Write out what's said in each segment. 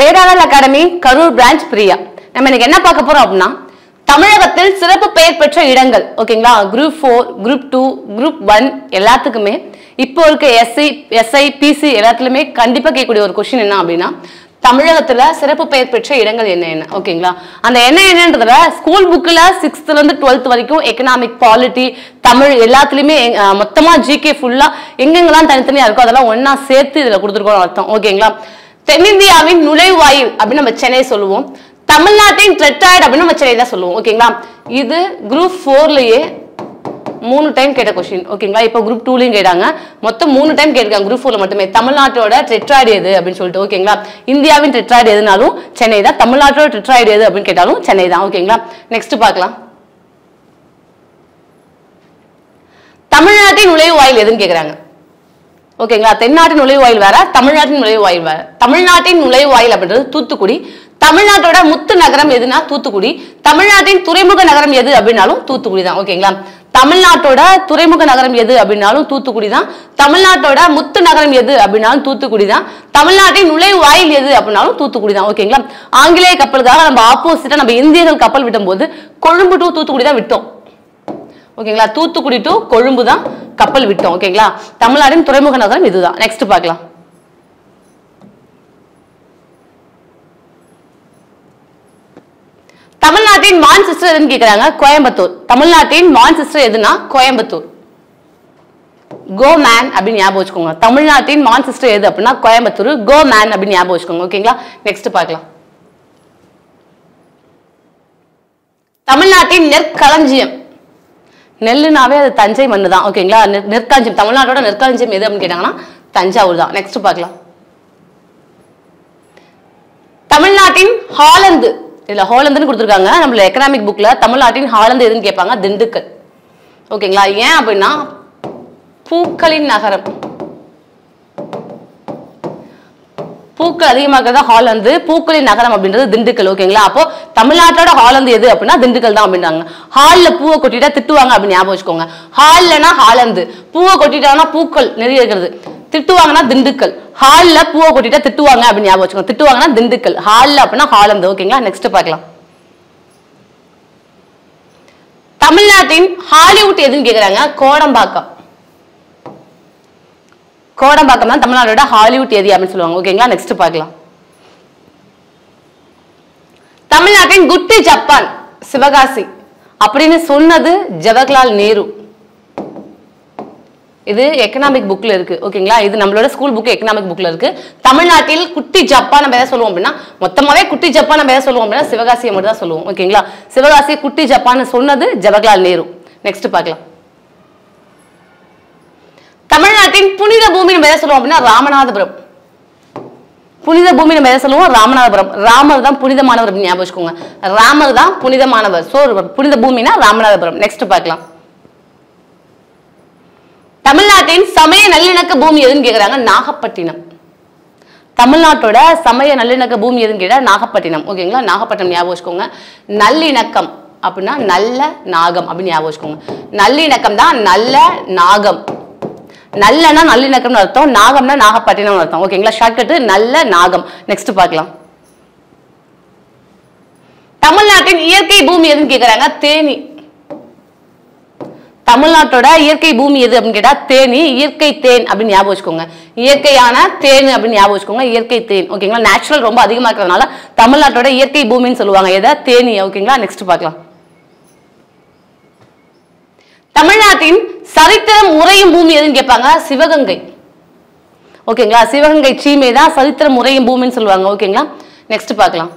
வேதாளர் academy Karur branch Priya நம்ம இன்னைக்கு என்ன பார்க்க போறோம் அப்படின்னா தமிழகத்தில் சிறப்பு பெயர் பெற்ற இடங்கள் ஓகேங்களா group four group two group one எல்லாத்துக்குமே இப்போ இருக்க எஸ்சி எஸ்ஐ பிசி எல்லாத்துலயுமே கண்டிப்பா கேட்கக்கூடிய ஒரு கொஸ்டின் என்ன அப்படின்னா தமிழகத்துல சிறப்பு பெயர் பெற்ற இடங்கள் என்ன என்ன ஓகேங்களா அந்த என்ன என்னன்றதுல ஸ்கூல் புக்ல சிக்ஸ்த்ல இருந்து டுவெல்த் வரைக்கும் எக்கனாமிக் பாலிட்டி தமிழ் எல்லாத்துலயுமே அஹ், மொத்தமா ஜிகே ஃபுல்லா எங்கெங்கெல்லாம் தனித்தனியா இருக்கோ அதெல்லாம் ஒண்ணா சேர்த்து இதுல கொடுத்துருக்கோம் அர்த்தம் ஓகேங்களா தென்னிந்தியாவின் நுழைவாயில் அப்படின்னு நம்ம சென்னை சொல்லுவோம் தமிழ்நாட்டின் ட்ரெட்டாய்டு அப்படின்னு நம்ம சென்னை தான் சொல்லுவோம் ஓகேங்களா இது குரூப் ஃபோர்லயே மூணு டைம் கேட்ட கொஸ்டின் ஓகேங்களா இப்போ குரூப் டூலையும் கேட்டாங்க மொத்தம் மூணு டைம் கேட்டிருக்காங்க குரூப் ஃபோர்ல மட்டுமே தமிழ்நாட்டோட டெட்ராய்டு எது அப்படின்னு சொல்லிட்டு ஓகேங்களா இந்தியாவின் டெட்ராய்டு எதுனாலும் சென்னை தான் தமிழ்நாட்டோட டெட்ராய்டு எது அப்படின்னு கேட்டாலும் சென்னை தான் ஓகேங்களா நெக்ஸ்ட் பார்க்கலாம் தமிழ்நாட்டின் நுழைவாயில் எதுன்னு கேக்குறாங்க ஓகேங்களா தென்னாட்டின் நுழைவாயில் வேற தமிழ்நாட்டின் நுழைவாயில் வேற தமிழ்நாட்டின் நுழைவாயில் அப்படின்றது தூத்துக்குடி தமிழ்நாட்டோட முத்து நகரம் எதுனா தூத்துக்குடி தமிழ்நாட்டின் துறைமுக நகரம் எது அப்படின்னாலும் தூத்துக்குடி தான் ஓகேங்களா தமிழ்நாட்டோட துறைமுக நகரம் எது அப்படின்னாலும் தூத்துக்குடி தான் தமிழ்நாட்டோட முத்து நகரம் எது அப்படின்னாலும் தூத்துக்குடி தான் தமிழ்நாட்டின் நுழைவாயில் எது அப்படின்னாலும் தூத்துக்குடி தான் ஓகேங்களா ஆங்கிலேய கப்பலுக்காக நம்ம ஆப்போசிட்டா நம்ம இந்தியர்கள் கப்பல் விடும்போது கொழும்பு டு தூத்துக்குடி தான் விட்டோம் ஓகேங்களா தூத்துக்குடி டு கொழும்பு தான் கப்பல் விட்டோம் ஓகேங்களா தமிழ்நாட்டின் துறைமுக நகரம் இதுதான் நெக்ஸ்ட் பார்க்கலாம் தமிழ்நாட்டின் மான் சிஸ்டர் எதுன்னு கேக்குறாங்க கோயம்புத்தூர் தமிழ்நாட்டின் மான் சிஸ்டர் எதுனா கோயம்புத்தூர் கோ மேன் அப்படின்னு ஞாபகம் வச்சுக்கோங்க தமிழ்நாட்டின் மான் சிஸ்டர் எது அப்படின்னா கோயம்புத்தூர் கோ மேன் அப்படின்னு ஞாபகம் வச்சுக்கோங்க ஓகேங்களா நெக்ஸ்ட் பார்க்கலாம் தமிழ்நாட்டின் நெற்களஞ்சியம் நெல்லுனாவே அது தஞ்சை மண்ணு தான் ஓகேங்களா நெற்- நெற்களஞ்சியம் தமிழ்நாட்டோட நெற்களஞ்சியம் எது அப்படின்னு கேட்டாங்கன்னா தஞ்சாவூர் தான் நெக்ஸ்ட் பார்க்கலாம் தமிழ்நாட்டின் ஹாலந்து இதுல ஹாலந்துன்னு கொடுத்துருக்காங்க நம்மள எக்கனாமிக் புக்ல தமிழ்நாட்டின் ஹாலந்து எதுன்னு கேட்பாங்க திண்டுக்கல் ஓகேங்களா ஏன் அப்படின்னா பூக்களின் நகரம் பூக்கள் அதிகமாக இருக்கிறதா ஹாலந்து பூக்களின் நகரம் அப்படின்றது திண்டுக்கல் ஓகேங்களா அப்போ தமிழ்நாட்டோட ஹாலந்து எது அப்படின்னா திண்டுக்கல் தான் அப்படின்றாங்க ஹால்ல பூவை கொட்டிட்டா திட்டுவாங்க அப்படின்னு ஞாபகம் வச்சுக்கோங்க ஹால்லனா ஹாலந்து பூவை கொட்டிட்டாங்கன்னா பூக்கள் நிறைய இருக்கிறது திட்டுவாங்கன்னா திண்டுக்கல் ஹால்ல பூவை கொட்டிட்டா திட்டுவாங்க அப்படின்னு ஞாபகம் வச்சுக்கோங்க திட்டுவாங்கன்னா திண்டுக்கல் ஹால்ல அப்படின்னா ஹாலந்து ஓகேங்களா நெக்ஸ்ட் பார்க்கலாம் தமிழ்நாட்டின் ஹாலிவுட் எதுன்னு கேக்குறாங்க கோடம்பாக்கம் கோடம்பாக்கம் தான் தமிழ்நாடோட ஹாலிவுட் ஏரியா அப்படின்னு சொல்லுவாங்க ஓகேங்களா நெக்ஸ்ட் பார்க்கலாம் தமிழ்நாட்டின் குட்டி ஜப்பான் சிவகாசி அப்படின்னு சொன்னது ஜவஹர்லால் நேரு இது எக்கனாமிக் புக்ல இருக்கு ஓகேங்களா இது நம்மளோட ஸ்கூல் புக் எக்கனாமிக் புக்ல இருக்கு தமிழ்நாட்டில் குட்டி ஜப்பான் நம்ம எதை சொல்லுவோம் அப்படின்னா மொத்தமாவே குட்டி ஜப்பான் நம்ம எதை சொல்லுவோம் அப்படின்னா சிவகாசியை மட்டும் தான் சொல்லுவோம் ஓகேங்களா சிவகாசி குட்டி ஜப்பான் சொன்னது ஜவஹர்லால் நேரு நெக்ஸ்ட் பார்க்கலாம் தமிழ்நாட்டின் புனித பூமி நம்ம எதை சொல்லுவோம் அப்படின்னா ராமநாதபுரம் புனித பூமி நம்ம எதை சொல்லுவோம் ராமநாதபுரம் ராமர் தான் புனிதமானவர் அப்படின்னு ஞாபகம் வச்சுக்கோங்க ராமர் தான் புனிதமானவர் சோ புனித பூமினா ராமநாதபுரம் நெக்ஸ்ட் பார்க்கலாம் தமிழ்நாட்டின் சமய நல்லிணக்க பூமி எதுன்னு கேக்குறாங்க நாகப்பட்டினம் தமிழ்நாட்டோட சமய நல்லிணக்க பூமி எதுன்னு கேட்டா நாகப்பட்டினம் ஓகேங்களா நாகப்பட்டினம் ஞாபகம் வச்சுக்கோங்க நல்லிணக்கம் அப்படின்னா நல்ல நாகம் அப்படின்னு ஞாபகம் வச்சுக்கோங்க நல்லிணக்கம் தான் நல்ல நாகம் நல்லனா நல்லிணக்கம்னு அர்த்தம் நாகம்னா நாகப்பட்டினம்னு அர்த்தம் ஓகேங்களா ஷார்ட்கட் நல்ல நாகம் நெக்ஸ்ட் பார்க்கலாம் தமிழ்நாட்டின் இயற்கை பூமி எதுன்னு கேக்குறாங்க தேனி தமிழ்நாட்டோட இயற்கை பூமி எது அப்படின்னு கேட்டா தேனி இயற்கை தேன் அப்படின்னு ஞாபகம் வச்சுக்கோங்க இயற்கையான தேன் அப்படின்னு ஞாபகம் வச்சுக்கோங்க இயற்கை தேன் ஓகேங்களா நேச்சுரல் ரொம்ப அதிகமா இருக்கிறதுனால தமிழ்நாட்டோட இயற்கை பூமின்னு சொல்லுவாங்க எதை தேனி ஓகேங்களா நெக்ஸ்ட் பார்க்கலாம் தமிழ்நாட்டின் சரித்திரம் உறையும் பூமி எதுன்னு கேட்பாங்க சிவகங்கை ஓகேங்களா சிவகங்கை சீமை தான் சரித்திரம் உறையும் பூமின்னு சொல்லுவாங்க ஓகேங்களா நெக்ஸ்ட் பார்க்கலாம்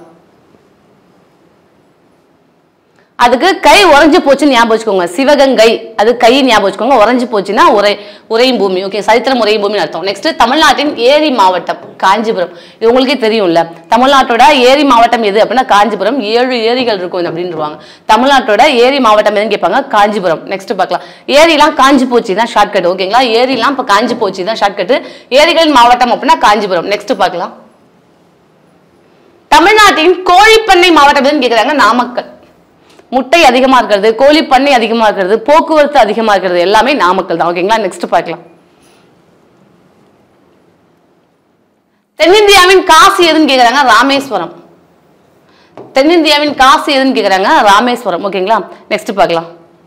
அதுக்கு கை உறைஞ்சு போச்சுன்னு ஞாபகம் வச்சுக்கோங்க சிவகங்கை அது கை ஞாபகம் வச்சுக்கோங்க உறைஞ்சு போச்சுன்னா உரை உறையும் பூமி ஓகே சரித்திரம் உறையும் பூமின்னு அர்த்தம் நெக்ஸ்ட் தமிழ்நாட்டின் ஏரி மாவட்டம் காஞ்சிபுரம் இது உங்களுக்கே தெரியும்ல தமிழ்நாட்டோட ஏரி மாவட்டம் எது அப்படின்னா காஞ்சிபுரம் ஏழு ஏரிகள் இருக்கும் அப்படின்றாங்க தமிழ்நாட்டோட ஏரி மாவட்டம் எதுன்னு கேட்பாங்க காஞ்சிபுரம் நெக்ஸ்ட் பார்க்கலாம் ஏரிலாம் காஞ்சி போச்சு தான் ஷார்ட்கட் ஓகேங்களா ஏரிலாம் இப்போ காஞ்சி போச்சு தான் ஷார்ட்கட் ஏரிகளின் மாவட்டம் அப்படின்னா காஞ்சிபுரம் நெக்ஸ்ட் பார்க்கலாம் தமிழ்நாட்டின் கோழிப்பண்ணை மாவட்டம் எதுன்னு கேட்குறாங்க நாமக்கல் முட்டை அதிகமா இருக்கிறது கோழி பண்ணை அதிகமா இருக்கிறது போக்குவரத்து அதிகமா இருக்கிறது எல்லாமே நாமக்கல் தான் ஓகேங்களா நெக்ஸ்ட் பார்க்கலாம் தென்னிந்தியாவின் காசி எதுன்னு கேக்குறாங்க ராமேஸ்வரம் தென்னிந்தியாவின் காசி எதுன்னு கேக்குறாங்க ராமேஸ்வரம் ஓகேங்களா நெக்ஸ்ட் பார்க்கலாம்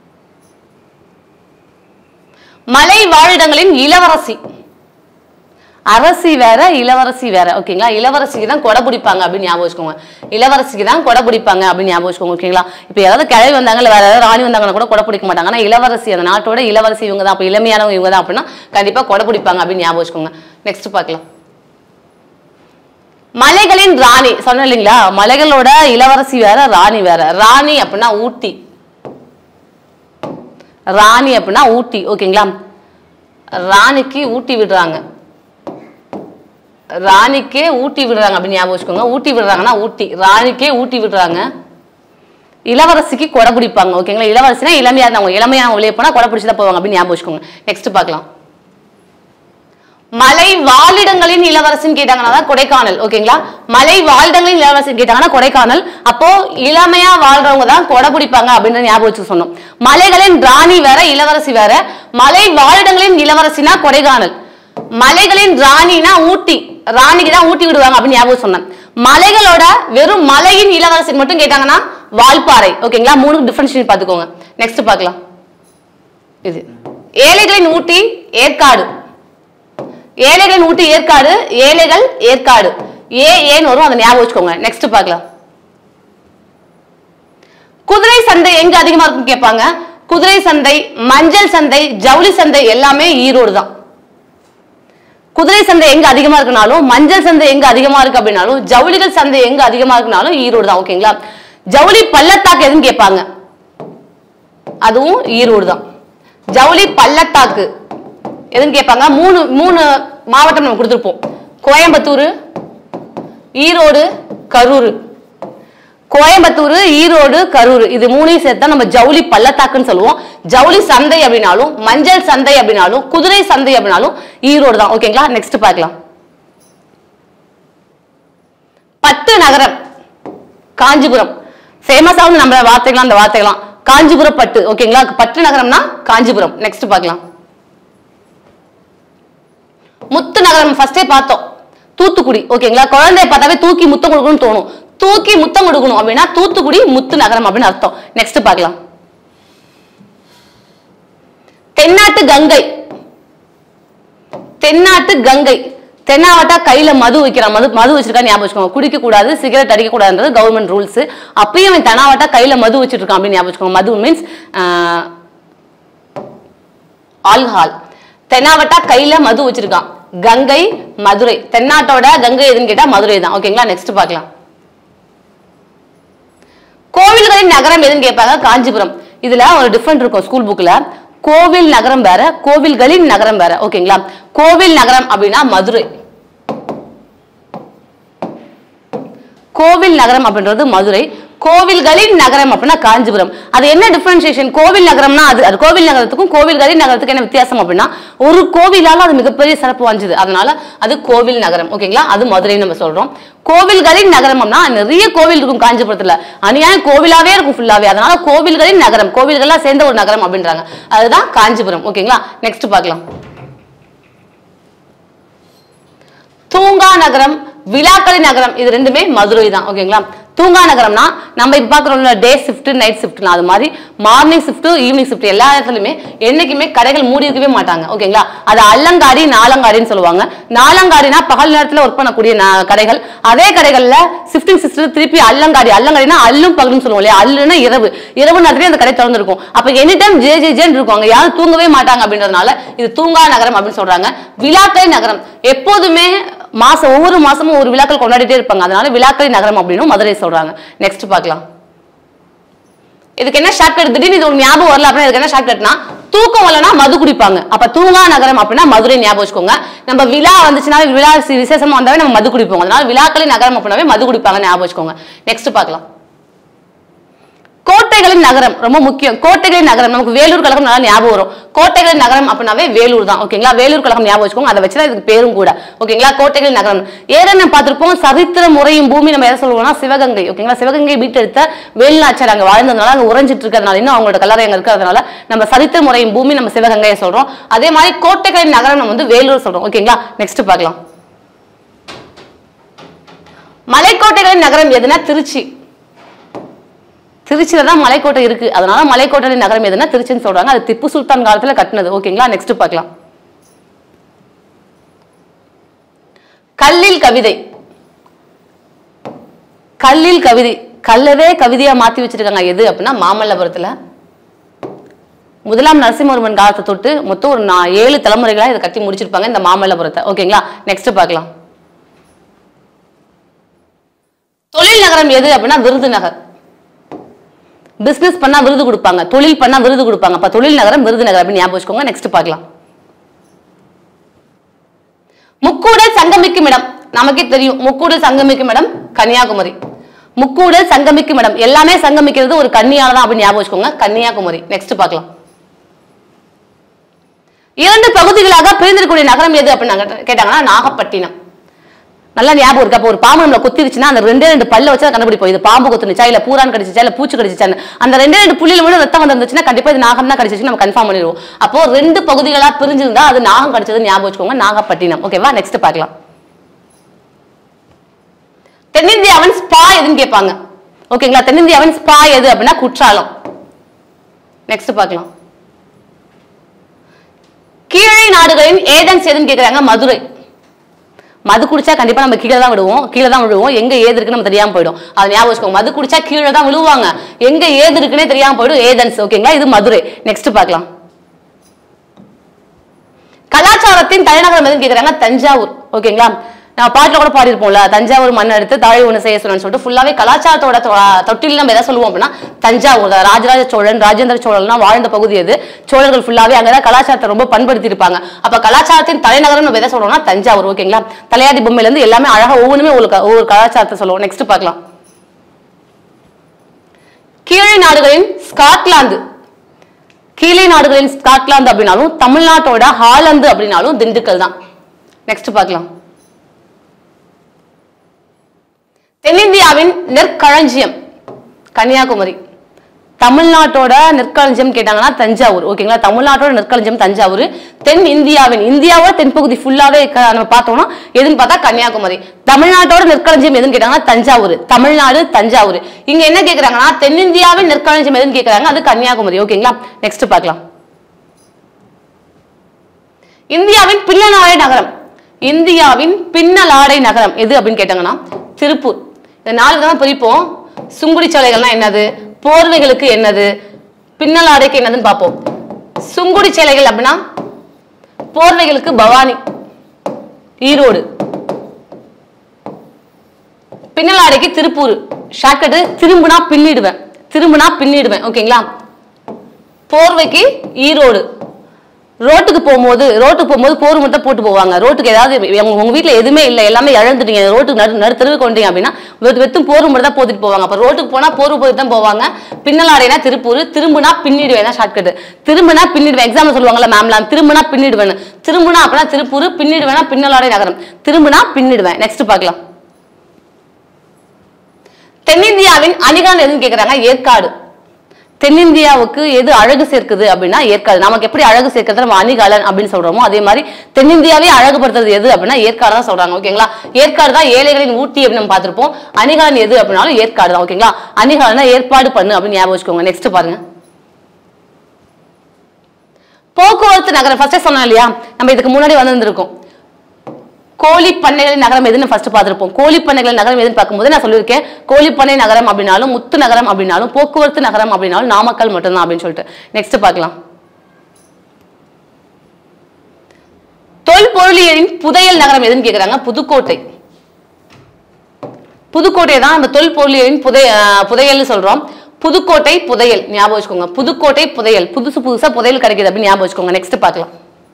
மலை வாழிடங்களின் இளவரசி அரசி வேற இளவரசி வேற ஓகேங்களா இளவரசிக்கு தான் கொடை பிடிப்பாங்க அப்படின்னு ஞாபகம் வச்சுக்கோங்க இளவரசிக்கு தான் கொடை பிடிப்பாங்க அப்படின்னு ஞாபகம் வச்சுக்கோங்க ஓகேங்களா இப்போ யாராவது கிளவி வந்தாங்க இல்லை வேற யாராவது ராணி வந்தாங்கன்னா கூட கொடை பிடிக்க மாட்டாங்க ஆனால் இளவரசி அந்த நாட்டோட இளவரசி இவங்க தான் அப்போ இளமையானவங்க இவங்க தான் அப்படின்னா கண்டிப்பாக கொடை பிடிப்பாங்க அப்படின்னு ஞாபகம் வச்சுக்கோங்க நெக்ஸ்ட் பார்க்கலாம் மலைகளின் ராணி சொன்னேன் இல்லைங்களா மலைகளோட இளவரசி வேற ராணி வேற ராணி அப்படின்னா ஊட்டி ராணி அப்படின்னா ஊட்டி ஓகேங்களா ராணிக்கு ஊட்டி விடுறாங்க ராணிக்கே ஊட்டி விடுறாங்க அப்படின்னு ஞாபகம் வச்சுக்கோங்க ஊட்டி விடுறாங்கன்னா ஊட்டி ராணிக்கே ஊட்டி விடுறாங்க இளவரசிக்கு கொடை பிடிப்பாங்க ஓகேங்களா இளவரசினா இளமையா இருந்தவங்க இளமையான வெளியே போனா கொடை பிடிச்சி தான் போவாங்க அப்படின்னு ஞாபகம் வச்சுக்கோங்க நெக்ஸ்ட் பார்க்கலாம் மலை வாழிடங்களின் இளவரசின்னு கேட்டாங்கன்னா தான் கொடைக்கானல் ஓகேங்களா மலை வாழிடங்களின் இளவரசின்னு கேட்டாங்கன்னா கொடைக்கானல் அப்போ இளமையா வாழ்றவங்க தான் கொடை பிடிப்பாங்க அப்படின்னு ஞாபகம் வச்சு சொன்னோம் மலைகளின் ராணி வேற இளவரசி வேற மலை வாழிடங்களின் இளவரசினா கொடைக்கானல் மலைகளின் ராணினா ஊட்டி ராணிக்கு தான் ஊட்டி விடுவாங்க அப்படின்னு ஞாபகம் சொன்னேன் மலைகளோட வெறும் மலையின் இளவரசி மட்டும் கேட்டாங்கன்னா வால்பாறை ஓகேங்களா மூணு டிஃபரன்ஷியேட் பார்த்துக்கோங்க நெக்ஸ்ட் பார்க்கலாம் இது ஏழைகளின் ஊட்டி ஏற்காடு ஏழைகளின் ஊட்டி ஏற்காடு ஏழைகள் ஏற்காடு ஏ ஏன்னு வரும் அதை ஞாபகம் வச்சுக்கோங்க நெக்ஸ்ட் பார்க்கலாம் குதிரை சந்தை எங்க அதிகமா இருக்குன்னு கேட்பாங்க குதிரை சந்தை மஞ்சள் சந்தை ஜவுளி சந்தை எல்லாமே ஈரோடு தான் குதிரை சந்தை எங்க அதிகமா இருக்குனாலும் மஞ்சள் சந்தை எங்க அதிகமா இருக்கு அப்படின்னாலும் ஜவுளிகள் சந்தை எங்க அதிகமா இருக்குனாலும் ஈரோடு தான் ஓகேங்களா ஜவுளி பள்ளத்தாக்கு எதுன்னு கேட்பாங்க அதுவும் ஈரோடு தான் ஜவுளி பள்ளத்தாக்கு எதுன்னு கேட்பாங்க மூணு மூணு மாவட்டம் நம்ம கொடுத்துருப்போம் கோயம்புத்தூர் ஈரோடு கரூர் கோயம்புத்தூர் ஈரோடு கரூர் இது மூணையும் சேர்த்தா நம்ம ஜவுளி பள்ளத்தாக்குன்னு சொல்லுவோம் ஜவுளி சந்தை அப்படின்னாலும் மஞ்சள் சந்தை அப்படின்னாலும் குதிரை சந்தை அப்படின்னாலும் ஈரோடு தான் ஓகேங்களா நெக்ஸ்ட் பார்க்கலாம் பட்டு நகரம் காஞ்சிபுரம் ஃபேமஸா வந்து நம்ம வார்த்தைகளாம் அந்த வார்த்தைகளாம் காஞ்சிபுரம் பட்டு ஓகேங்களா பட்டு நகரம்னா காஞ்சிபுரம் நெக்ஸ்ட் பார்க்கலாம் முத்து நகரம் ஃபர்ஸ்டே பார்த்தோம் தூத்துக்குடி ஓகேங்களா குழந்தைய பார்த்தாவே தூக்கி முத்தம் கொடுக்கணும்னு தோணும் தூக்கி முத்தம் கொடுக்கணும் அப்படின்னா தூத்துக்குடி முத்து நகரம் அப்படின்னு அர்த்தம் நெக்ஸ்ட் பார்க்கலாம் தென்னாட்டு கங்கை தென்னாட்டு கங்கை தென்னாவட்டா கையில மது வைக்கிறான் மது மது வச்சிருக்கா ஞாபகம் வச்சுக்கோங்க குடிக்க கூடாது சிகரெட் அடிக்க கூடாதுன்றது கவர்மெண்ட் ரூல்ஸ் அப்பயும் அவன் தென்னாவட்டா கையில மது வச்சிட்டு இருக்கான் அப்படின்னு ஞாபகம் வச்சுக்கோங்க மது மீன்ஸ் ஆல்கஹால் தென்னாவட்டா கையில மது வச்சிருக்கான் கங்கை மதுரை தென்னாட்டோட கங்கை எதுன்னு கேட்டா மதுரை தான் ஓகேங்களா நெக்ஸ்ட் பார்க்கலாம் கோவில்களின் நகரம் எதுன்னு கேட்பாங்க காஞ்சிபுரம் இதுல ஒரு டிஃபரெண்ட் இருக்கும் ஸ்கூல் புக்ல கோவில் நகரம் வேற கோவில்களின் நகரம் வேற ஓகேங்களா கோவில் நகரம் அப்படின்னா மதுரை கோவில் நகரம் அப்படின்றது மதுரை கோவில்களின் நகரம் அப்படின்னா காஞ்சிபுரம் அது என்ன டிஃபரன்சியேஷன் கோவில் நகரம்னா அது அது கோவில் நகரத்துக்கும் கோவில்களின் நகரத்துக்கும் என்ன வித்தியாசம் அப்படின்னா ஒரு கோவிலால அது மிகப்பெரிய சிறப்பு வாய்ந்தது அதனால அது கோவில் நகரம் ஓகேங்களா அது மதுரைன்னு நம்ம சொல்றோம் கோவில்களின் நகரம் அப்படின்னா நிறைய கோவில் இருக்கும் காஞ்சிபுரத்துல அநியாயம் கோவிலாவே இருக்கும் ஃபுல்லாவே அதனால கோவில்களின் நகரம் கோவில்கள்லாம் சேர்ந்த ஒரு நகரம் அப்படின்றாங்க அதுதான் காஞ்சிபுரம் ஓகேங்களா நெக்ஸ்ட் பார்க்கலாம் தூங்கா நகரம் விழாக்களி நகரம் இது ரெண்டுமே மதுரை தான் ஓகேங்களா தூங்கா நகரம்னா நம்ம இப்ப பாக்குறோம்ல டே ஷிஃப்ட் நைட் ஷிஃப்ட்னா அது மாதிரி மார்னிங் ஷிஃப்ட் ஈவினிங் ஷிஃப்ட் எல்லா இடத்துலயுமே என்னைக்குமே கடைகள் மூடி இருக்கவே மாட்டாங்க ஓகேங்களா அது அல்லங்காரி நாலங்காரின்னு சொல்லுவாங்க நாலங்காரினா பகல் நேரத்துல ஒர்க் பண்ணக்கூடிய நா- கடைகள் அதே கடைகள்ல ஷிஃப்டிங் சிஸ்டம் திருப்பி அல்லங்காரி அல்லங்காரினா அல்லும் பகலும் சொல்லுவோம் இல்லையா அல்லுனா இரவு இரவு நேரத்துலயே அந்த கடை திறந்திருக்கும் அப்ப எனி டைம் ஜே ஜே ஜேன்னு இருக்கும் அங்க யாரும் தூங்கவே மாட்டாங்க அப்படின்றதுனால இது தூங்கா நகரம் அப்படின்னு சொல்றாங்க விழாக்களை நகரம் எப்போதுமே மாசம் ஒவ்வொரு மாசமும் ஒரு விழாக்கள் கொண்டாடிட்டே இருப்பாங்க அதனால விழாக்களை நகரம் அப்படின்னு மதுரை சொல்றாங்க நெக்ஸ்ட் பார்க்கலாம் இதுக்கு என்ன ஷார்ட்கட் திடீர்னு இது ஒரு ஞாபகம் வரல அப்படின்னா இதுக்கு என்ன ஷார்ட்கட்னா தூக்கம் வரலனா மது குடிப்பாங்க அப்ப தூங்கா நகரம் அப்படின்னா மதுரை ஞாபகம் வச்சுக்கோங்க நம்ம விழா வந்துச்சுன்னா விழா சி- விசேஷமா வந்தாவே நம்ம மது குடிப்போம் அதனால விழாக்களின் நகரம் அப்படின்னாவே மது குடிப்பாங்க ஞாபகம் வச்சுக்கோங்க நெக்ஸ்ட் பார்க்கலாம் கோட்டைகளின் நகரம் ரொம்ப முக்கியம் கோட்டைகளின் நகரம் நமக்கு வேலூர் கழகம் நல்லா ஞாபகம் வரும் கோட்டைகளின் நகரம் அப்படின்னாவே வேலூர் தான் ஓகேங்களா வேலூர் கழகம் ஞாபகம் வச்சுக்கோங்க அதை வச்சுதான் இதுக்கு பேரும் கூட ஓகேங்களா கோட்டைகளின் நகரம் ஏற்கனவே பார்த்திருப்போம் சரித்திர முறையும் பூமி நம்ம எதை சொல்லுவோம்னா சிவகங்கை ஓகேங்களா சிவகங்கை மீட்டெடுத்த வேலுநாச்சர் அங்க வாழ்ந்ததுனால அங்க உறைஞ்சிட்டு இருக்கிறதுனால இன்னும் அவங்களோட கல்லறை அங்க இருக்கிறதுனால நம்ம சரித்திர முறையும் பூமி நம்ம சிவகங்கையை சொல்றோம் அதே மாதிரி கோட்டைகளின் நகரம் நம்ம வந்து வேலூர் சொல்றோம் ஓகேங்களா நெக்ஸ்ட் பார்க்கலாம் மலைக்கோட்டைகளின் நகரம் எதுனா திருச்சி திருச்சியில தான் மலைக்கோட்டை இருக்கு அதனால மலைக்கோட்டை நகரம் எதுனா திருச்சின்னு சொல்றாங்க அது திப்பு சுல்தான் காலத்துல கட்டினது ஓகேங்களா நெக்ஸ்ட் பார்க்கலாம் கல்லில் கவிதை கல்லில் கவிதை கல்லவே கவிதையா மாத்தி வச்சிருக்காங்க எது அப்படின்னா மாமல்லபுரத்துல முதலாம் நரசிம்மவர்மன் காலத்தை தொட்டு மொத்தம் ஒரு நா- ஏழு தலைமுறைகளா இதை கட்டி முடிச்சிருப்பாங்க இந்த மாமல்லபுரத்தை ஓகேங்களா நெக்ஸ்ட் பார்க்கலாம் தொழில் நகரம் எது அப்படின்னா விருதுநகர் பிசினஸ் பண்ணா விருது கொடுப்பாங்க தொழில் பண்ணா விருது கொடுப்பாங்க அப்ப தொழில் நகரம் விருதுநகர் அப்படின்னு ஞாபகம் வச்சுக்கோங்க நெக்ஸ்ட் பார்க்கலாம் முக்கூடல் சங்கமிக்கும் இடம் நமக்கே தெரியும் முக்கூடல் சங்கமிக்கும் இடம் கன்னியாகுமரி முக்கூடல் சங்கமிக்கும் இடம் எல்லாமே சங்கமிக்கிறது ஒரு கன்னியால தான் அப்படின்னு ஞாபகம் வச்சுக்கோங்க கன்னியாகுமரி நெக்ஸ்ட் பார்க்கலாம் இரண்டு பகுதிகளாக பிரிந்திருக்கக்கூடிய நகரம் எது அப்படின்னு நாங்க கேட்டாங்கன்னா நாகப்பட்டினம் நல்லா ஞாபகம் இருக்கு அப்போ ஒரு பாம்பு நம்மள கொத்திருச்சுன்னா அந்த ரெண்டே ரெண்டு பல்ல வச்சு தான் கண்டுபிடிப்போம் இது பாம்பு கொத்துனுச்சா இல்ல பூரான் கடிச்சிச்சா இல்ல பூச்சி கடிச்சிச்சான்னு அந்த ரெண்டே ரெண்டு புள்ளியில மட்டும் ரத்தம் வந்துருந்துச்சுன்னா கண்டிப்பா இது நாகம் தான் கடிச்சிச்சு நம்ம கன்ஃபார்ம் பண்ணிடுவோம் அப்போ ரெண்டு பகுதிகளா பிரிஞ்சிருந்தா அது நாகம் கடிச்சது ஞாபகம் வச்சுக்கோங்க நாகப்பட்டினம் ஓகேவா நெக்ஸ்ட் பார்க்கலாம் தென்னிந்தியாவின் ஸ்பா எதுன்னு கேட்பாங்க ஓகேங்களா தென்னிந்தியாவின் ஸ்பா எது அப்படின்னா குற்றாலம் நெக்ஸ்ட் பார்க்கலாம் கீழே நாடுகளின் ஏதன்ஸ் எதுன்னு கேக்குறாங்க மதுரை மது குடிச்சா கண்டிப்பா நம்ம கீழே தான் விடுவோம் கீழே தான் விழுவோம் எங்க ஏது இருக்குன்னு நம்ம தெரியாம போயிடும் அது ஞாபகம் வச்சுக்கோங்க மது குடிச்சா கீழே தான் விழுவாங்க எங்க ஏது இருக்குன்னே தெரியாம போயிடும் ஏதன்ஸ் ஓகேங்களா இது மதுரை நெக்ஸ்ட் பார்க்கலாம் கலாச்சாரத்தின் தலைநகரம் எதுன்னு கேக்குறாங்க தஞ்சாவூர் ஓகேங்களா நம்ம பாட்டுல கூட பாடியிருப்போம்ல தஞ்சாவூர் மண் எடுத்து தாழை ஒன்று செய்ய சொல்லணும்னு சொல்லிட்டு ஃபுல்லாவே கலாச்சாரத்தோட தொ- தொட்டில் நம்ம எதை சொல்லுவோம் அப்படின்னா தஞ்சாவூர் தான். ராஜராஜ சோழன் ராஜேந்திர சோழன்லாம் வாழ்ந்த பகுதி அது சோழர்கள் ஃபுல்லாவே அங்கதான் கலாச்சாரத்தை ரொம்ப பண்படுத்தி இருப்பாங்க அப்ப கலாச்சாரத்தின் தலைநகரம் நம்ம எதை சொல்றோம்னா தஞ்சாவூர் ஓகேங்களா தலையாதி பொம்மையில இருந்து எல்லாமே அழகா ஒவ்வொன்றுமே உங்களுக்கு ஒவ்வொரு கலாச்சாரத்தை சொல்லுவோம் நெக்ஸ்ட் பார்க்கலாம் கீழே நாடுகளின் ஸ்காட்லாந்து கீழே நாடுகளின் ஸ்காட்லாந்து அப்படின்னாலும் தமிழ்நாட்டோட ஹாலந்து அப்படின்னாலும் திண்டுக்கல் தான் நெக்ஸ்ட் பார்க்கலாம் தென்னிந்தியாவின் நெற்களஞ்சியம் கன்னியாகுமரி தமிழ்நாட்டோட நெற்களஞ்சியம் கேட்டாங்கன்னா தஞ்சாவூர் ஓகேங்களா தமிழ்நாட்டோட நெற்களஞ்சியம் தஞ்சாவூர் தென் இந்தியாவின் இந்தியாவோட தென்பகுதி ஃபுல்லாவே க- நம்ம பார்த்தோம்னா எதுன்னு பார்த்தா கன்னியாகுமரி தமிழ்நாட்டோட நெற்களஞ்சியம் எதுன்னு கேட்டாங்கன்னா தஞ்சாவூர் தமிழ்நாடு தஞ்சாவூர் இங்க என்ன கேக்குறாங்கன்னா தென்னிந்தியாவின் நெற்களஞ்சியம் எதுன்னு கேக்குறாங்க அது கன்னியாகுமரி ஓகேங்களா நெக்ஸ்ட் பார்க்கலாம் இந்தியாவின் பின்னலாடை நகரம் இந்தியாவின் பின்னலாடை நகரம் எது அப்படின்னு கேட்டாங்கன்னா திருப்பூர் இந்த நாலு தான் பிரிப்போம் சுங்குடி சேலைகள்னா என்னது போர்வைகளுக்கு என்னது பின்னலாடைக்கு என்னதுன்னு பார்ப்போம் சுங்குடி சேலைகள் அப்படின்னா போர்வைகளுக்கு பவானி ஈரோடு பின்னலாடைக்கு திருப்பூர் ஷார்ட்கட்டு திரும்பினா பின்னிடுவேன் திரும்பினா பின்னிடுவேன் ஓகேங்களா போர்வைக்கு ஈரோடு ரோட்டுக்கு போகும்போது ரோட்டுக்கு போகும்போது போர் மட்டும் போட்டு போவாங்க ரோட்டுக்கு ஏதாவது உங்க- உங்க வீட்ல எதுவுமே இல்லை எல்லாமே இழந்துட்டீங்க ரோட்டுக்கு நடு நடு தெருவு கொண்டீங்க அப்படின்னா வெத்து வெத்தும் போர் மட்டும் தான் போட்டுட்டு போவாங்க அப்ப ரோட்டுக்கு போனா போர் போட்டு தான் போவாங்க பின்னலாடைனா திருப்பூர் திரும்பினா பின்னிடுவேன் தான் ஷார்ட்கட் திரும்பினா பின்னிடுவேன் எக்ஸாம்ல சொல்லுவாங்கல்ல மேம்லாம் திரும்பினா பின்னிடுவேன் திரும்பினா அப்படின்னா திருப்பூர் பின்னிடுவேனா பின்னலாடை நகரம் திரும்பினா பின்னிடுவேன் நெக்ஸ்ட் பார்க்கலாம் தென்னிந்தியாவின் அணிகான் எதுன்னு கேக்குறாங்க ஏற்காடு தென்னிந்தியாவுக்கு எது அழகு சேர்க்குது அப்படின்னா ஏற்காடு நமக்கு எப்படி அழகு சேர்க்கிறது நம்ம அணிகாலன் அப்படின்னு சொல்றோமோ அதே மாதிரி தென்னிந்தியாவே அழகுபடுத்துறது எது அப்படின்னா ஏற்காடு தான் சொல்றாங்க ஓகேங்களா ஏற்காடு தான் ஏழைகளின் ஊட்டி அப்படின்னு நம்ம பார்த்திருப்போம் அணிகாலன் எது அப்படின்னாலும் ஏற்காடு தான் ஓகேங்களா அணிகாலனா ஏற்பாடு பண்ணு அப்படின்னு ஞாபகம் வச்சுக்கோங்க நெக்ஸ்ட் பாருங்க போக்குவரத்து நகரம் ஃபர்ஸ்ட் சொன்னோம் இல்லையா நம்ம இதுக்கு முன்னாடி வந்திருந்திருக்கோம் கோழி பண்ணைகளின் நகரம் எதுன்னு ஃபர்ஸ்ட் பார்த்திருப்போம் கோழி பண்ணைகளின் நகரம் எதுன்னு பார்க்கும்போது நான் சொல்லியிருக்கேன் கோழிப்பண்ணை நகரம் அப்படின்னாலும் முத்து நகரம் அப்படின்னாலும் போக்குவரத்து நகரம் அப்படின்னாலும் நாமக்கல் மட்டும்தான் அப்படின்னு சொல்லிட்டு நெக்ஸ்ட் பார்க்கலாம் தொல்பொருளியலின் புதையல் நகரம் எதுன்னு கேக்குறாங்க புதுக்கோட்டை புதுக்கோட்டை தான் அந்த தொல்பொருளியலின் புதைய அஹ் புதையல்னு சொல்றோம் புதுக்கோட்டை புதையல் ஞாபகம் வச்சுக்கோங்க புதுக்கோட்டை புதையல் புதுசு புதுசா புதையல் கிடைக்குது அப்படின்னு ஞாபகம் வச்சுக்கோங்க நெக்ஸ்ட் பார்க்கலாம்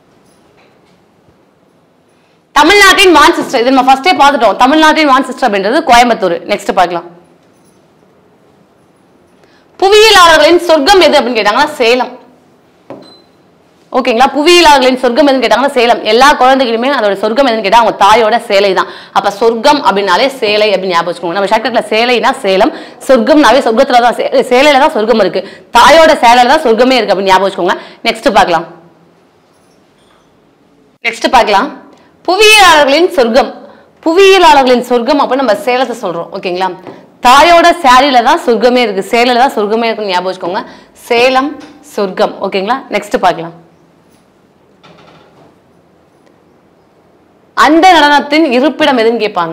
தமிழ்நாட்டின் வான் சிஸ்டர் இது நம்ம ஃபர்ஸ்டே பார்த்துட்டோம் தமிழ்நாட்டின் வான் சிஸ்டர் அப்படின்றது கோயம்புத்தூர் நெக்ஸ்ட் பார்க்கலாம் புவியியலாளர்களின் சொர்க்கம் எது அப்படின்னு கேட்டாங்கன்னா சேலம் ஓகேங்களா புவியியலாளர்களின் சொர்க்கம் எதுன்னு கேட்டாங்கன்னா சேலம் எல்லா குழந்தைகளுமே அதோட சொர்க்கம் எதுன்னு கேட்டா அவங்க தாயோட சேலை தான் அப்ப சொர்க்கம் அப்படின்னாலே சேலை அப்படின்னு ஞாபகம் வச்சுக்கோங்க நம்ம ஷார்ட்கட்ல சேலைனா சேலம் சொர்க்கம்னாவே சொர்க்கத்துல தான் சே- சேலையில தான் சொர்க்கம் இருக்கு தாயோட சேலையில தான் சொர்க்கமே இருக்கு அப்படின்னு ஞாபகம் வச்சுக்கோங்க நெக்ஸ்ட் பார்க்கலாம் நெக்ஸ்ட் பார்க்கலாம் புவியியலாளர்களின் சொர்க்கம் புவியியலாளர்களின் சொர்க்கம் அப்படின்னு நம்ம சேலத்தை சொல்றோம் ஓகேங்களா தாயோட சேரியில தான் சொர்க்கமே இருக்கு சேலையில தான் சொர்க்கமே இருக்குன்னு ஞாபகம் வச்சுக்கோங்க சேலம் சொர்க்கம் ஓகேங்களா நெக்ஸ்ட் பார்க்கலாம் அந்த நடனத்தின் இருப்பிடம் எதுன்னு கேட்பாங்க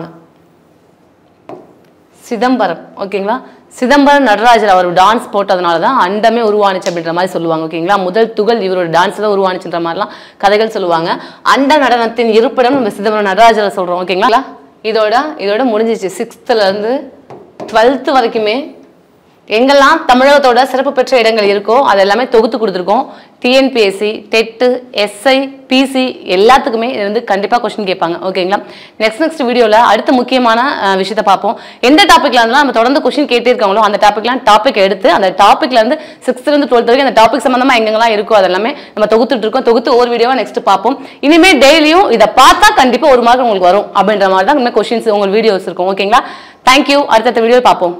சிதம்பரம் ஓகேங்களா சிதம்பரம் நடராஜர் அவர் டான்ஸ் போட்டதுனால தான் அண்டமே உருவானுச்சு அப்படின்ற மாதிரி சொல்லுவாங்க ஓகேங்களா முதல் துகள் இவரோட டான்ஸ் தான் உருவானுச்சுன்ற மாதிரிலாம் கதைகள் சொல்லுவாங்க அண்ட நடனத்தின் இருப்பிடம் நம்ம சிதம்பரம் நடராஜரை சொல்றோம் ஓகேங்களா இதோட இதோட முடிஞ்சிச்சு சிக்ஸ்த்ல இருந்து டுவெல்த் வரைக்குமே எங்கெல்லாம் தமிழகத்தோட சிறப்பு பெற்ற இடங்கள் இருக்கோ அது எல்லாமே தொகுத்து கொடுத்துருக்கோம் டிஎன்பிஎஸ்சி டெட்டு எஸ்ஐ பிசி எல்லாத்துக்குமே இது வந்து கண்டிப்பாக கொஸ்டின் கேட்பாங்க ஓகேங்களா நெக்ஸ்ட் நெக்ஸ்ட் வீடியோவில் அடுத்த முக்கியமான அஹ், விஷயத்தை பார்ப்போம் எந்த டாப்பிக்ல இருந்தாலும் நம்ம தொடர்ந்து கொஸ்டின் கேட்டே இருக்காங்களோ அந்த டாப்பிக்லாம் டாபிக் எடுத்து அந்த டாப்பிக்ல இருந்து சிக்ஸ்த்ல இருந்து டுவெல்த் வரைக்கும் அந்த டாபிக் சம்பந்தமா எங்கெங்கெல்லாம் இருக்கோ அதெல்லாமே நம்ம தொகுத்துட்டு இருக்கோம் தொகுத்து ஒரு வீடியோவா நெக்ஸ்ட் பார்ப்போம் இனிமே டெய்லியும் இதை பார்த்தா கண்டிப்பா ஒரு மார்க் உங்களுக்கு வரும் அப்படின்ற மாதிரி தான் கொஸ்டின்ஸ் உங்க வீடியோஸ் இருக்கும் ஓகேங்களா தேங்க்யூ அடுத்தடுத்த வீடியோ பார்ப்போம்